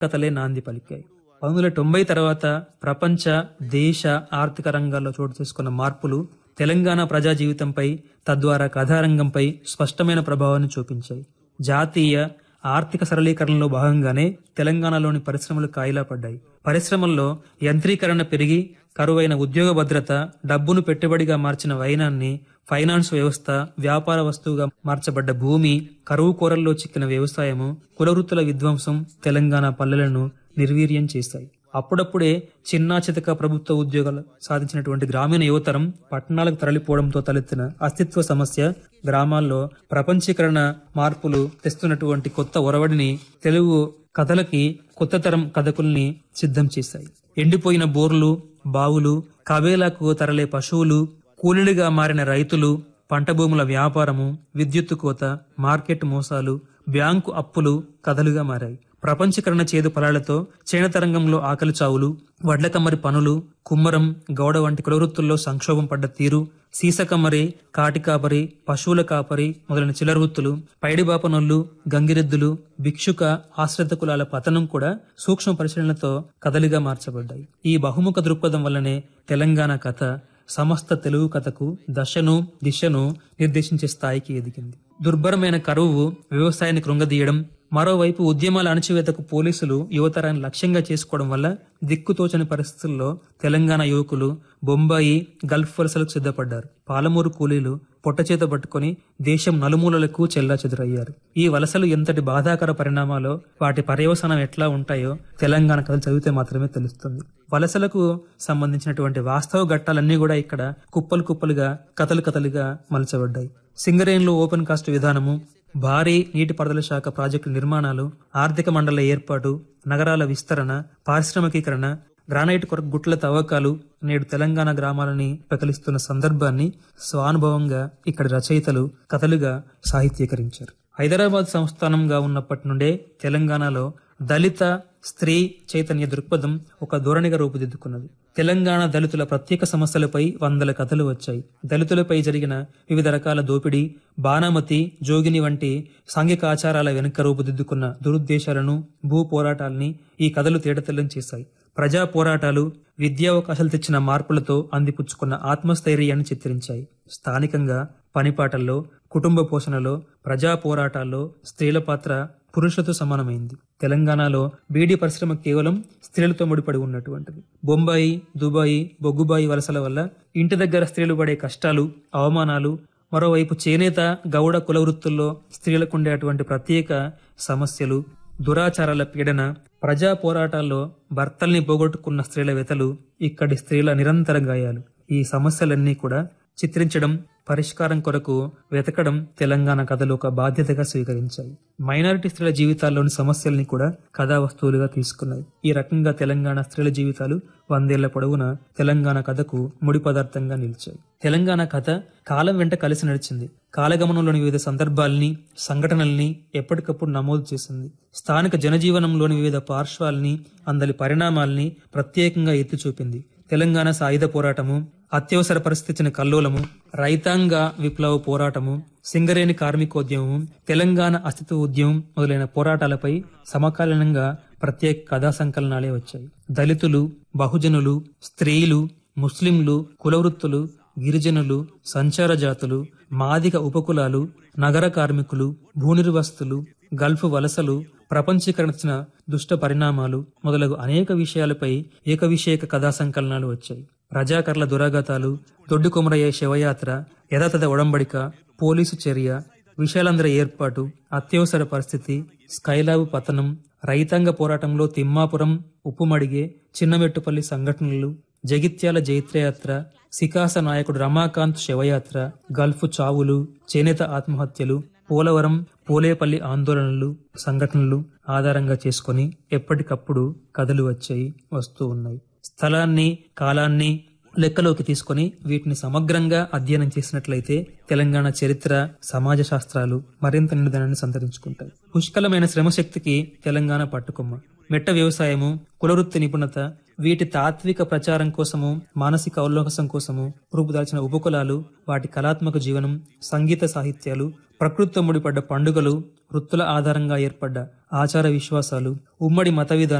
కథలే నాంది పలికాయి పంతొమ్మిది వందల తొంభై తర్వాత ప్రపంచ దేశ ఆర్థిక రంగాల్లో చోటు చేసుకున్న మార్పులు తెలంగాణ ప్రజా జీవితంపై తద్వారా కథారంగంపై స్పష్టమైన ప్రభావాన్ని చూపించాయి జాతీయ ఆర్థిక సరళీకరణలో భాగంగానే తెలంగాణలోని పరిశ్రమలు కాయిలా పడ్డాయి పరిశ్రమల్లో యంత్రీకరణ పెరిగి కరువైన ఉద్యోగ భద్రత డబ్బును పెట్టుబడిగా మార్చిన వైనాన్ని ఫైనాన్స్ వ్యవస్థ వ్యాపార వస్తువుగా మార్చబడ్డ భూమి కరువు కోరల్లో చిక్కిన వ్యవసాయము కులవృత్తుల విధ్వంసం తెలంగాణ పల్లెలను నిర్వీర్యం చేశాయి అప్పుడప్పుడే చిన్నా చితక ప్రభుత్వ ఉద్యోగాలు సాధించినటువంటి గ్రామీణ యువతరం పట్టణాలకు తరలిపోవడంతో తలెత్తిన అస్తిత్వ సమస్య గ్రామాల్లో ప్రపంచీకరణ మార్పులు తెస్తున్నటువంటి కొత్త ఒరవడిని తెలుగు కథలకి కొత్త తరం కథకుల్ని సిద్ధం చేశాయి ఎండిపోయిన బోర్లు బావులు కబేలాకు తరలే పశువులు కూలీలుగా మారిన రైతులు పంట భూముల వ్యాపారము విద్యుత్తు కోత మార్కెట్ మోసాలు బ్యాంకు అప్పులు కథలుగా మారాయి ప్రపంచీకరణ చేదు ఫలాలతో చేనతరంగంలో ఆకలి చావులు వడ్లకమ్మరి పనులు కుమ్మరం గౌడ వంటి కులవృత్తుల్లో సంక్షోభం పడ్డ తీరు సీసకమ్మరి కాటికాపరి పశువుల కాపరి మొదలైన చిల్లర వృత్తులు పైడిబాపనొల్లు గంగిరెద్దులు భిక్షుక ఆశ్రిత కులాల పతనం కూడా సూక్ష్మ పరిశీలనతో కథలుగా మార్చబడ్డాయి ఈ బహుముఖ దృక్పథం వల్లనే తెలంగాణ కథ సమస్త తెలుగు కథకు దశను దిశను నిర్దేశించే స్థాయికి ఎదిగింది దుర్భరమైన కరువు వ్యవసాయాన్ని కృంగదీయడం మరోవైపు ఉద్యమాల అణచివేతకు పోలీసులు యువతరాన్ని లక్ష్యంగా చేసుకోవడం వల్ల దిక్కుతోచని పరిస్థితుల్లో తెలంగాణ యువకులు బొంబాయి గల్ఫ్ వలసలకు సిద్ధపడ్డారు పాలమూరు కూలీలు పొట్టచేత పట్టుకొని దేశం నలుమూలలకు చెల్లా చెదురయ్యారు ఈ వలసలు ఎంతటి బాధాకర పరిణామాలో వాటి పర్యవసానం ఎట్లా ఉంటాయో తెలంగాణ కథలు చదివితే మాత్రమే తెలుస్తుంది వలసలకు సంబంధించినటువంటి వాస్తవ ఘట్టాలన్నీ కూడా ఇక్కడ కుప్పలు కుప్పలుగా కథలు కథలుగా మలచబడ్డాయి సింగరేన్లో ఓపెన్ కాస్ట్ విధానము భారీ నీటిపారుదల శాఖ ప్రాజెక్టు నిర్మాణాలు ఆర్థిక మండల ఏర్పాటు నగరాల విస్తరణ పారిశ్రామికీకరణ గ్రానైట్ కొరకు గుట్ల తవ్వకాలు నేడు తెలంగాణ గ్రామాలని పెకలిస్తున్న సందర్భాన్ని స్వానుభవంగా ఇక్కడి రచయితలు కథలుగా సాహిత్యీకరించారు హైదరాబాద్ సంస్థానంగా ఉన్నప్పటి నుండే తెలంగాణలో దళిత స్త్రీ చైతన్య దృక్పథం ఒక ధోరణిగా రూపుదిద్దుకున్నది తెలంగాణ దళితుల ప్రత్యేక సమస్యలపై వందల కథలు వచ్చాయి దళితులపై జరిగిన వివిధ రకాల దోపిడీ బాణామతి జోగిని వంటి సాంఘిక ఆచారాల వెనుక రూపుదిద్దుకున్న దురుద్దేశాలను భూ పోరాటాల్ని ఈ కథలు తేటతెల్లం చేశాయి ప్రజా పోరాటాలు విద్యావకాశాలు తెచ్చిన మార్పులతో అందిపుచ్చుకున్న ఆత్మస్థైర్యాన్ని చిత్రించాయి స్థానికంగా పనిపాటల్లో కుటుంబ పోషణలో ప్రజా పోరాటాల్లో స్త్రీల పాత్ర పురుషులతో సమానమైంది తెలంగాణలో బీడీ పరిశ్రమ కేవలం స్త్రీలతో ముడిపడి ఉన్నటువంటిది బొంబాయి దుబాయి బొగ్గుబాయి వలసల వల్ల ఇంటి దగ్గర స్త్రీలు పడే కష్టాలు అవమానాలు మరోవైపు చేనేత గౌడ కుల వృత్తుల్లో స్త్రీలకు ఉండేటువంటి ప్రత్యేక సమస్యలు దురాచారాల పీడన ప్రజా పోరాటాల్లో భర్తల్ని పోగొట్టుకున్న స్త్రీల వెతలు ఇక్కడి స్త్రీల నిరంతర గాయాలు ఈ సమస్యలన్నీ కూడా చిత్రించడం పరిష్కారం కొరకు వెతకడం తెలంగాణ కథలు ఒక బాధ్యతగా స్వీకరించాయి మైనారిటీ స్త్రీల జీవితాల్లోని సమస్యల్ని కూడా కథా వస్తువులుగా తీసుకున్నాయి ఈ రకంగా తెలంగాణ స్త్రీల జీవితాలు వందేళ్ల పొడవున తెలంగాణ కథకు ముడి పదార్థంగా నిలిచాయి తెలంగాణ కథ కాలం వెంట కలిసి నడిచింది కాలగమనంలోని వివిధ సందర్భాల్ని సంఘటనల్ని ఎప్పటికప్పుడు నమోదు చేసింది స్థానిక జనజీవనంలోని వివిధ పార్శ్వాల్ని అందలి పరిణామాల్ని ప్రత్యేకంగా ఎత్తి చూపింది తెలంగాణ సాయుధ పోరాటము అత్యవసర పరిస్థితిని కల్లోలము రైతాంగ విప్లవ పోరాటము సింగరేణి కార్మికోద్యమం తెలంగాణ అస్తిత్వ ఉద్యమం మొదలైన పోరాటాలపై సమకాలీనంగా ప్రత్యేక కథా సంకలనాలే వచ్చాయి దళితులు బహుజనులు స్త్రీలు ముస్లింలు కులవృత్తులు గిరిజనులు సంచార జాతులు మాదిక ఉపకులాలు నగర కార్మికులు భూనిర్వస్తులు గల్ఫ్ వలసలు ప్రపంచీకరణ దుష్ట పరిణామాలు మొదలగు అనేక విషయాలపై ఏకవిషయక కథా సంకలనాలు వచ్చాయి ప్రజాకర్ల దురాఘాతాలు దొడ్డు కొమరయ్య శవయాత్ర యథాతథ ఒడంబడిక పోలీసు చర్య విశాలంధ్ర ఏర్పాటు అత్యవసర పరిస్థితి స్కైలాబ్ పతనం రైతాంగ పోరాటంలో తిమ్మాపురం ఉప్పుమడిగే చిన్నమెట్టుపల్లి సంఘటనలు జగిత్యాల జైత్రయాత్ర సికాస నాయకుడు రమాకాంత్ శవయాత్ర గల్ఫ్ చావులు చేనేత ఆత్మహత్యలు పోలవరం పోలేపల్లి ఆందోళనలు సంఘటనలు ఆధారంగా చేసుకొని ఎప్పటికప్పుడు కథలు వచ్చాయి వస్తూ ఉన్నాయి స్థలాన్ని కాలాన్ని లెక్కలోకి తీసుకొని వీటిని సమగ్రంగా అధ్యయనం చేసినట్లయితే తెలంగాణ చరిత్ర సమాజ శాస్త్రాలు మరింత నిండుదనాన్ని సంతరించుకుంటాయి పుష్కలమైన శ్రమశక్తికి తెలంగాణ పట్టుకొమ్మ మెట్ట వ్యవసాయము కులవృత్తి నిపుణత వీటి తాత్విక ప్రచారం కోసము మానసిక ఉల్లాసం కోసము రూపుదాల్చిన ఉపకులాలు వాటి కళాత్మక జీవనం సంగీత సాహిత్యాలు ప్రకృతితో ముడిపడ్డ పండుగలు వృత్తుల ఆధారంగా ఏర్పడ్డ ఆచార విశ్వాసాలు ఉమ్మడి మత విధానం